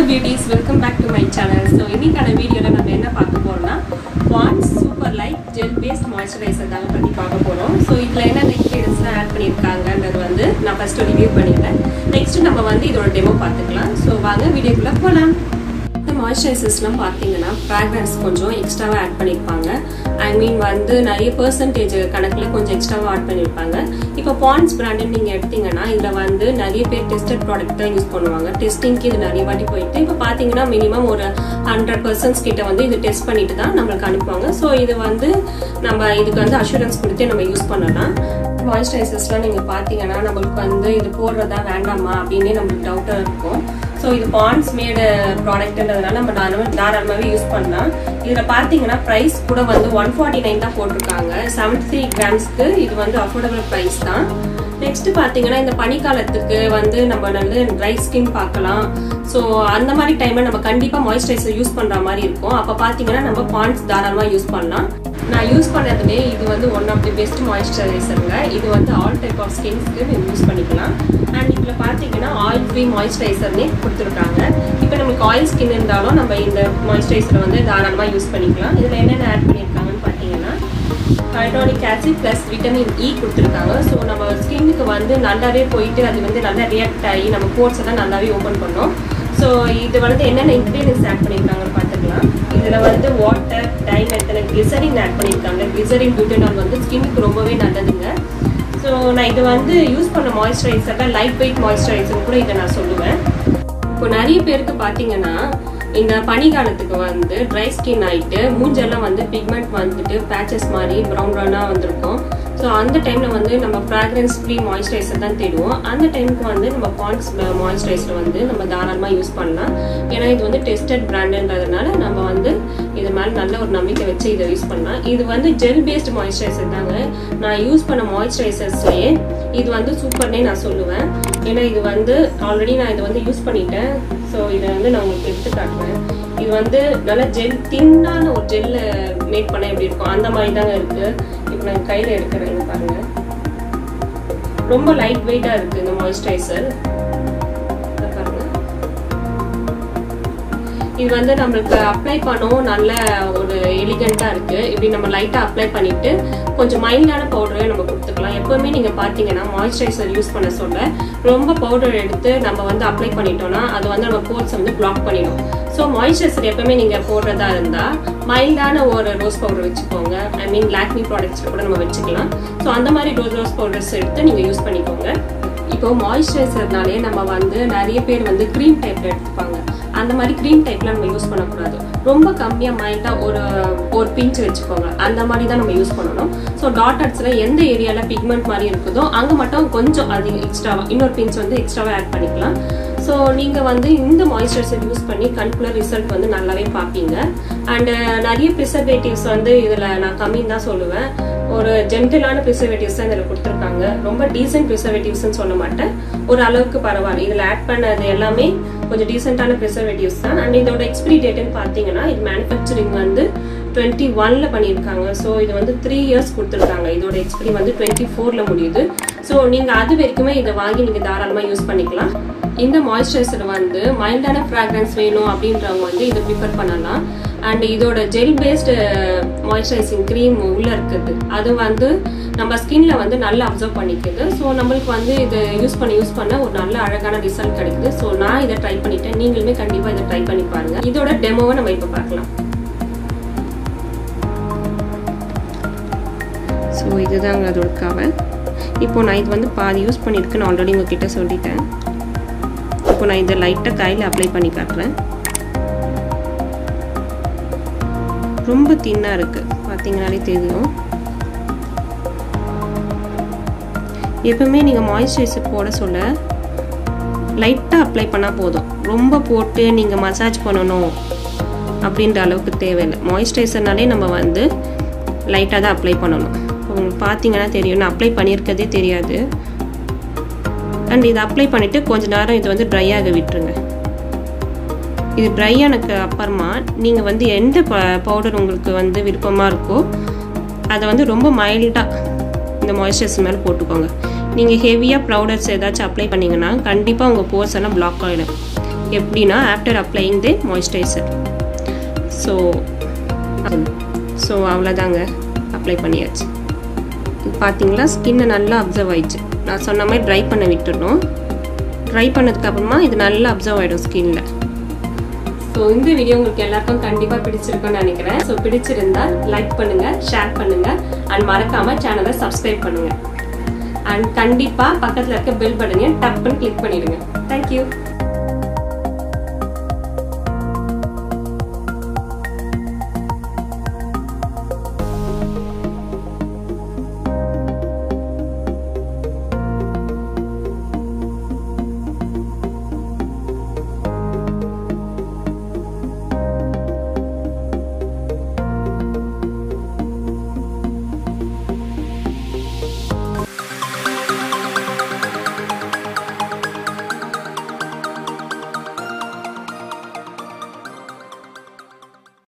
beauties welcome back to my channel so இன்னைக்கான வீடியோவில் நம்ம என்ன பார்க்க போறோம்னா Pond's super light gel based moisturiser தாங்க பற்றி பார்க்க போகிறோம் ஸோ இதில் என்ன இன்க்ரீடியன்ஸ்லாம் ஆட் பண்ணியிருக்காங்கன்றது வந்து நான் ஃபஸ்ட்டு ரிவ்யூ பண்ணிடுறேன் நெக்ஸ்ட் நம்ம வந்து இதோட டெமோ பார்த்துக்கலாம் ஸோ வாங்க வீடியோக்குள்ளே போகலாம் இந்த மாய்ஸ்சரைசர்ஸ்லாம் பார்த்தீங்கன்னா ஃப்ராக்ரன்ஸ் கொஞ்சம் எக்ஸ்ட்ராவாக ஆட் பண்ணியிருப்பாங்க ஐ மீன் வந்து நிறைய பர்சன்டேஜ் கணக்கில் கொஞ்சம் எக்ஸ்ட்ராவாக ஆட் பண்ணியிருப்பாங்க இப்போ பான்ஸ் பிராண்டுன்னு நீங்கள் எடுத்தீங்கன்னா இதில் வந்து நிறைய பேர் டெஸ்டட் ப்ராடக்ட் தான் யூஸ் பண்ணுவாங்க டெஸ்டிங்க்கு இது நிறைய வாட்டி போயிட்டு இப்போ பார்த்தீங்கன்னா மினிமம் ஒரு ஹண்ட்ரட் பர்சன்ஸ் கிட்ட வந்து இது டெஸ்ட் பண்ணிட்டு தான் நம்மளுக்கு அனுப்புவாங்க ஸோ இது வந்து நம்ம இதுக்கு வந்து அஷூரன்ஸ் கொடுத்து நம்ம யூஸ் பண்ணலாம் மாய்ஸ்சரைசர்ஸ்லாம் நீங்கள் பார்த்தீங்கன்னா நம்மளுக்கு வந்து இது போடுறதா வேண்டாமா அப்படின்னே நம்மளுக்கு டவுட்டாக இருக்கும் ஸோ இது பான்ஸ் மேடு ப்ராடக்ட்ன்றதுனால நம்ம தாராளமாக தாராளமாகவே யூஸ் பண்ணலாம் இதில் பார்த்தீங்கன்னா ப்ரைஸ் கூட வந்து ஒன் ஃபார்ட்டி நைன் தான் போட்டிருக்காங்க செவன்டி த்ரீ கிராம்ஸ்க்கு இது வந்து அஃபோர்டபுள் ப்ரைஸ் தான் நெக்ஸ்ட் பார்த்தீங்கன்னா இந்த பனிக்காலத்துக்கு வந்து நம்ம வந்து ட்ரை ஸ்கின் பார்க்கலாம் ஸோ அந்த மாதிரி டைமில் நம்ம கண்டிப்பாக மாய்ஸ்சரைசர் யூஸ் பண்ணுற மாதிரி இருக்கும் அப்போ பார்த்தீங்கன்னா நம்ம பான்ஸ் தாராளமாக யூஸ் பண்ணலாம் நான் யூஸ் பண்ணதுலே இது வந்து ஒன் ஆஃப் தி பெஸ்ட் மாய்ஸ்சரைசருங்க இது வந்து ஆல் டைப் ஆஃப் ஸ்கின்ஸ்க்கு நீங்கள் யூஸ் பண்ணிக்கலாம் அண்ட் இதில் பார்த்தீங்கன்னா ஆயில் ஃப்ரீ மாய்ஸ்சரைசர்னே கொடுத்துருக்காங்க இப்போ நமக்கு ஆயில் ஸ்கின் இருந்தாலும் நம்ம இந்த மாய்ஸ்சரைசரை வந்து தாராளமாக யூஸ் பண்ணிக்கலாம் இதில் என்னென்ன ஆட் பண்ணியிருக்காங்கன்னு பார்த்தீங்கன்னா hyaluronic acid plus vitamin E கொடுத்துருக்காங்க ஸோ நம்ம ஸ்கின்னுக்கு வந்து நல்லாவே போயிட்டு அது வந்து நல்லா ரியாக்ட் ஆகி நம்ம போர்ட்ஸ் எல்லாம் நல்லாவே ஓப்பன் பண்ணோம் ஸோ இது வந்து என்னென்ன இன்க்ரீடியன்ஸ் ஆட் பண்ணியிருக்காங்கன்னு பார்த்துக்கலாம் இதில் வந்து வாட்டர் டைமெத்தனை கிளிசரின் ஆட் பண்ணியிருக்காங்க கிளிசரின் பியூட்டனால் வந்து ஸ்கின்னுக்கு ரொம்பவே நல்லதுங்க ஸோ நான் இது வந்து யூஸ் பண்ண மாய்ஸ்சரைசரில் லைட் வெயிட் மாய்ஸ்சரைசர் கூட இதை நான் சொல்லுவேன் இப்போ நிறைய பேருக்கு பார்த்தீங்கன்னா இந்த பனிக்காலத்துக்கு வந்து ட்ரை ஸ்கின் ஆகிட்டு மூஞ்செல்லாம் வந்து பிக்மெண்ட் வந்துட்டு பேச்சஸ் மாதிரி ப்ரௌன் ப்ரௌனாக வந்திருக்கும் ஸோ அந்த டைமில் வந்து நம்ம ஃப்ராக்ரன்ஸ் ஃப்ரீ மாய்ஸ்சரைசர் தான் தேடுவோம் அந்த டைமுக்கு வந்து நம்ம பாண்ட்ஸ் மாய்ஸ்சரைசர் வந்து நம்ம தாராளமாக யூஸ் பண்ணலாம் ஏன்னா இது வந்து டெஸ்டட் பிராண்டுன்றதுனால நம்ம வந்து இது மேலே நல்ல ஒரு நம்பிக்கை வச்சு இதை யூஸ் பண்ணலாம் இது வந்து ஜெல் பேஸ்ட் மாய்ஸ்சரைசர் தாங்க நான் யூஸ் பண்ண மாய்ஸ்சரைசர்ஸ்லேயே இது வந்து சூப்பர்னே நான் சொல்லுவேன் ஏன்னா இது வந்து ஆல்ரெடி நான் இதை வந்து யூஸ் பண்ணிட்டேன் ஸோ இதை வந்து நான் உங்களுக்கு எடுத்து காட்டுறேன் இது வந்து நல்லா ஜெல் தின்னான ஒரு ஜெல்ல மேக் பண்ண எப்படி இருக்கும் அந்த மாதிரி தாங்க இருக்கு இப்போ நான் கையில் எடுக்கிறேன் பாருங்க ரொம்ப லைட் வெயிட்டாக இருக்கு இந்த மாய்ஸ்சரைசர் பாருங்க இது வந்து நம்மளுக்கு அப்ளை பண்ணவும் நல்ல ஒரு எலிகண்ட்டாக இருக்குது இப்படி நம்ம லைட்டாக அப்ளை பண்ணிவிட்டு கொஞ்சம் மைல்டான பவுடரே நம்ம கொடுத்துக்கலாம் எப்போவுமே நீங்கள் பார்த்தீங்கன்னா மாய்ஸ்சரைசர் யூஸ் பண்ண சொல்ல ரொம்ப பவுடர் எடுத்து நம்ம வந்து அப்ளை பண்ணிட்டோம்னா அது வந்து நம்ம போர்ட்ஸை வந்து பிளாக் பண்ணிடும் ஸோ மாய்ஸ்சரைசர் எப்பவுமே நீங்கள் போடுறதா இருந்தால் மைல்டான ஒரு ரோஸ் பவுடர் வச்சுக்கோங்க ஐ மீன் லாக்மி ப்ராடக்ட்ஸில் கூட நம்ம வச்சுக்கலாம் ஸோ அந்த மாதிரி ரோஸ் ரோஸ் பவுடர்ஸ் எடுத்து நீங்கள் யூஸ் பண்ணிக்கோங்க இப்போ மாய்ஸ்சரைசர்னாலே நம்ம வந்து நிறைய பேர் வந்து க்ரீம் டைப்ல எடுத்துப்பாங்க அந்த மாதிரி க்ரீம் டைப்ல நம்ம யூஸ் பண்ணக்கூடாது ரொம்ப கம்மியாக மைல்டாக ஒரு ஒரு பிஞ்ச் வச்சுக்கோங்க அந்த மாதிரி தான் நம்ம யூஸ் பண்ணணும் ஸோ டாட்டர்ஸில் எந்த ஏரியாவில் பிக்மெண்ட் மாதிரி இருக்குதோ அங்கே மட்டும் கொஞ்சம் அதிகம் எக்ஸ்ட்ராவாக இன்னொரு பிஞ்ச் வந்து எக்ஸ்ட்ராவாக ஆட் பண்ணிக்கலாம் ஸோ நீங்கள் வந்து இந்த மாய்ஸ்சரைசர் யூஸ் பண்ணி கண்குள்ள ரிசல்ட் வந்து நல்லாவே பார்ப்பீங்க அண்டு நிறைய ப்ரிசர்வேட்டிவ்ஸ் வந்து இதில் நான் கம்மின்னு தான் சொல்லுவேன் ஒரு ஜென்டிலான ப்ரிசர்வேட்டிவ்ஸ் தான் இதில் கொடுத்துருக்காங்க ரொம்ப டீசென்ட் ப்ரிசர்வேட்டிவ்ஸ்னு சொல்ல மாட்டேன் ஒரு அளவுக்கு பரவாயில்ல இதில் ஆட் பண்ணது எல்லாமே கொஞ்சம் டீசெண்டான ப்ரிசர்வேட்டிவ்ஸ் தான் அண்ட் இதோட எக்ஸ்பிரி டேட்டுன்னு பார்த்தீங்கன்னா இது மேனுஃபேக்சரிங் வந்து டுவெண்ட்டி ஒன்ல பண்ணியிருக்காங்க ஸோ இது வந்து த்ரீ இயர்ஸ் கொடுத்துருக்காங்க இதோட எக்ஸ்பிரி வந்து டுவெண்ட்டி ஃபோரில் முடியுது ஸோ நீங்கள் அது வரைக்குமே இதை வாங்கி நீங்கள் தாராளமாக யூஸ் பண்ணிக்கலாம் இந்த மாய்ஸ்சரைசர் வந்து மைல்டான ஃப்ராக்ரன்ஸ் வேணும் அப்படின்றவங்க வந்து இதை ப்ரிஃபர் பண்ணலாம் அண்ட் இதோட ஜெல் பேஸ்டு மாய்ஸ்சரைசிங் க்ரீம் உள்ளே இருக்குது அது வந்து நம்ம ஸ்கின்ல வந்து நல்லா அப்சர்வ் பண்ணிக்குது ஸோ நம்மளுக்கு வந்து இது யூஸ் பண்ண யூஸ் பண்ண ஒரு நல்ல அழகான ரிசல்ட் கிடைக்குது ஸோ நான் இதை ட்ரை பண்ணிட்டேன் நீங்களுமே கண்டிப்பாக இதை ட்ரை பண்ணி பாருங்க இதோட டெமோவை நம்ம இப்போ பார்க்கலாம் ஸோ இதுதாங்க அதோட கவர் இப்போ நான் இது வந்து பாதி யூஸ் பண்ணியிருக்கேன்னு ஆல்ரெடி உங்ககிட்ட சொல்லிட்டேன் இப்போ நான் இதை லைட்டாக கையில் அப்ளை பண்ணி காட்டுறேன் ரொம்ப தின்னாக இருக்குது பார்த்தீங்கனாலே தெரியும் எப்பவுமே நீங்கள் மாய்ஸ்சரைசர் போட சொல்ல லைட்டாக அப்ளை பண்ணால் போதும் ரொம்ப போட்டு நீங்கள் மசாஜ் பண்ணணும் அப்படின்ற அளவுக்கு தேவையில்லை மாய்ஸ்சரைசர்னாலே நம்ம வந்து லைட்டாக தான் அப்ளை பண்ணணும் உங்களுக்கு பார்த்தீங்கன்னா தெரியும் நான் அப்ளை பண்ணியிருக்கதே தெரியாது அண்ட் இதை அப்ளை பண்ணிவிட்டு கொஞ்ச நேரம் இது வந்து ட்ரை ஆக விட்டுருங்க இது ட்ரை ஆனதுக்கு அப்புறமா நீங்கள் வந்து எந்த ப பவுடர் உங்களுக்கு வந்து விருப்பமாக இருக்கோ அதை வந்து ரொம்ப மைல்டாக இந்த மாய்ஸ்சரைசர் மேலே போட்டுக்கோங்க நீங்கள் ஹெவியாக ப்ரௌடர்ஸ் ஏதாச்சும் அப்ளை பண்ணிங்கன்னா கண்டிப்பாக உங்கள் போர்ஸ் எல்லாம் பிளாக் ஆகிடும் எப்படின்னா after applying the moisturiser so so அவ்வளோதாங்க அப்ளை பண்ணியாச்சு பார்த்தீங்களா ஸ்கின்னை நல்லா அப்சர்வ் ஆயிடுச்சு நான் சொன்ன மாதிரி ட்ரை பண்ண விட்டுடணும் ட்ரை பண்ணதுக்கப்புறமா இது நல்லா அப்சர்வ் ஆகிடும் ஸ்கின்ல ஸோ இந்த வீடியோ உங்களுக்கு எல்லாருக்கும் கண்டிப்பாக பிடிச்சிருக்கும்னு நினைக்கிறேன் ஸோ பிடிச்சிருந்தா லைக் பண்ணுங்க ஷேர் பண்ணுங்க அண்ட் மறக்காம சேனலை சப்ஸ்கிரைப் பண்ணுங்க அண்ட் கண்டிப்பாக பக்கத்தில் இருக்க பெல் பட்டனையும் டப்புன்னு கிளிக் பண்ணிடுங்க தேங்க்யூ